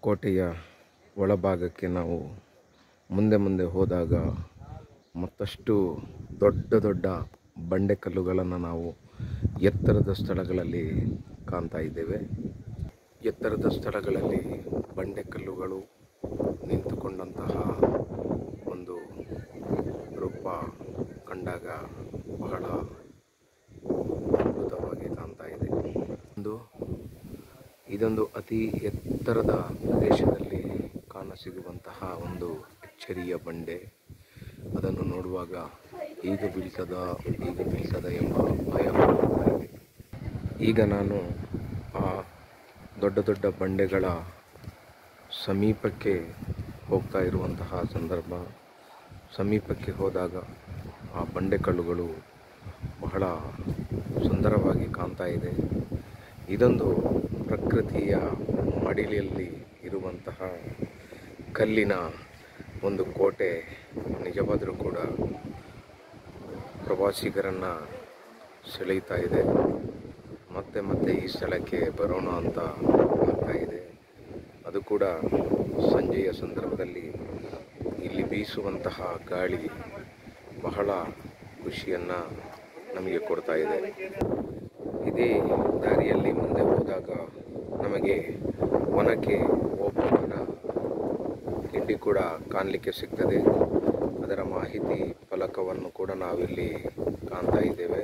ಕೋಟೆಯ ಒಳಭಾಗಕ್ಕೆ ನಾವು ಮುಂದೆ ಮುಂದೆ ಹೋದಾಗ ಮತ್ತಷ್ಟು ದೊಡ್ಡ ದೊಡ್ಡ ಬಂಡೆಕಲ್ಲುಗಳನ್ನು ನಾವು ಎತ್ತರದ ಸ್ಥಳಗಳಲ್ಲಿ ಕಾಣ್ತಾ ಇದ್ದೇವೆ ಎತ್ತರದ ಸ್ಥಳಗಳಲ್ಲಿ ಬಂಡೆಕಲ್ಲುಗಳು ನಿಂತುಕೊಂಡಂತಹ ಒಂದು ರೂಪ ಕಂಡಾಗ ಬಹಳ ಅದ್ಭುತವಾಗಿ ಕಾಣ್ತಾ ಇದೆ ಒಂದು ಇದೊಂದು ಅತಿ ಎತ್ತರದ ಪ್ರದೇಶದಲ್ಲಿ ಕಾಣಸಿಗುವಂತಹ ಒಂದು ಅಚ್ಚರಿಯ ಬಂಡೆ ಅದನ್ನು ನೋಡುವಾಗ ಈಗ ಬೀಳ್ತದ ಈಗ ಬೀಳ್ತದ ಎಂಬ ಭಯ ಹುಟ್ಟುತ್ತಾ ಇದೆ ಈಗ ನಾನು ಆ ದೊಡ್ಡ ದೊಡ್ಡ ಬಂಡೆಗಳ ಸಮೀಪಕ್ಕೆ ಹೋಗ್ತಾ ಇರುವಂತಹ ಸಂದರ್ಭ ಸಮೀಪಕ್ಕೆ ಹೋದಾಗ ಆ ಬಂಡೆಕಲ್ಲುಗಳು ಬಹಳ ಸುಂದರವಾಗಿ ಕಾಣ್ತಾ ಇದೆ ಇದೊಂದು ಪ್ರಕೃತಿಯ ಮಡಿಲಿಯಲ್ಲಿ ಇರುವಂತಹ ಕಲ್ಲಿನ ಒಂದು ಕೋಟೆ ನಿಜವಾದರೂ ಕೂಡ ಪ್ರವಾಸಿಗರನ್ನು ಸೆಳೆಯುತ್ತಾ ಇದೆ ಮತ್ತೆ ಮತ್ತೆ ಈ ಸ್ಥಳಕ್ಕೆ ಬರೋಣ ಅಂತ ಆಗ್ತಾ ಇದೆ ಅದು ಕೂಡ ಸಂಜೆಯ ಸಂದರ್ಭದಲ್ಲಿ ಇಲ್ಲಿ ಬೀಸುವಂತಹ ಗಾಳಿ ಬಹಳ ಖುಷಿಯನ್ನು ನಮಗೆ ಕೊಡ್ತಾ ಇದೆ ಇದೇ ದಾರಿಯಲ್ಲಿ ಮುಂದೆ ಹೋದಾಗ ನಮಗೆ ಒನಕೆ ಓಬವ್ವನ ಕಿಂಡಿ ಕೂಡ ಕಾಣಲಿಕ್ಕೆ ಸಿಗ್ತದೆ ಅದರ ಮಾಹಿತಿ ಫಲಕವನ್ನು ಕೂಡ ನಾವಿಲ್ಲಿ ಕಾಣ್ತಾ ಇದ್ದೇವೆ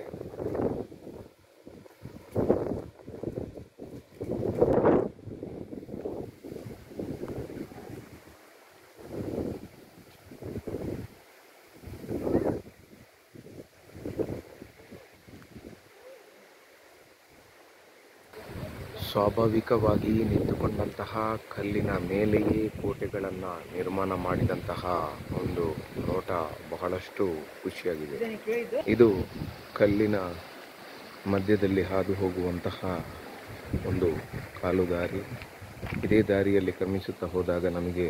ಸ್ವಾಭಾವಿಕವಾಗಿ ನಿಂತುಕೊಂಡಂತಹ ಕಲ್ಲಿನ ಮೇಲೆಯೇ ಕೋಟೆಗಳನ್ನು ನಿರ್ಮಾಣ ಮಾಡಿದಂತಹ ಒಂದು ನೋಟ ಬಹಳಷ್ಟು ಖುಷಿಯಾಗಿದೆ ಇದು ಕಲ್ಲಿನ ಮಧ್ಯದಲ್ಲಿ ಹಾದು ಹೋಗುವಂತಹ ಒಂದು ಕಾಲು ದಾರಿ ಇದೇ ದಾರಿಯಲ್ಲಿ ಕ್ರಮಿಸುತ್ತಾ ಹೋದಾಗ ನಮಗೆ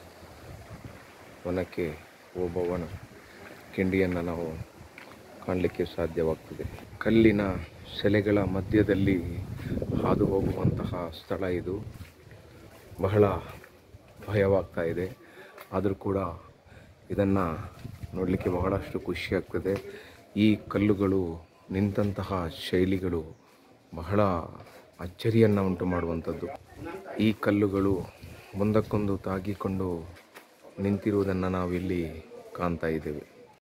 ಒನಕ್ಕೆ ಓಬವ್ವನ ಕಿಂಡಿಯನ್ನು ನಾವು ಕಾಣಲಿಕ್ಕೆ ಸಾಧ್ಯವಾಗ್ತದೆ ಕಲ್ಲಿನ ಸೆಲೆಗಳ ಮಧ್ಯದಲ್ಲಿ ಹಾದು ಹೋಗುವಂತಹ ಸ್ಥಳ ಇದು ಬಹಳ ಭಯವಾಗ್ತಾ ಇದೆ ಆದರೂ ಕೂಡ ಇದನ್ನು ನೋಡಲಿಕ್ಕೆ ಬಹಳಷ್ಟು ಖುಷಿಯಾಗ್ತದೆ ಈ ಕಲ್ಲುಗಳು ನಿಂತಹ ಶೈಲಿಗಳು ಬಹಳ ಅಚ್ಚರಿಯನ್ನು ಉಂಟು ಮಾಡುವಂಥದ್ದು ಈ ಕಲ್ಲುಗಳು ಒಂದಕ್ಕೊಂದು ತಾಗಿಕೊಂಡು ನಿಂತಿರುವುದನ್ನು ನಾವಿಲ್ಲಿ ಕಾಣ್ತಾ ಇದ್ದೇವೆ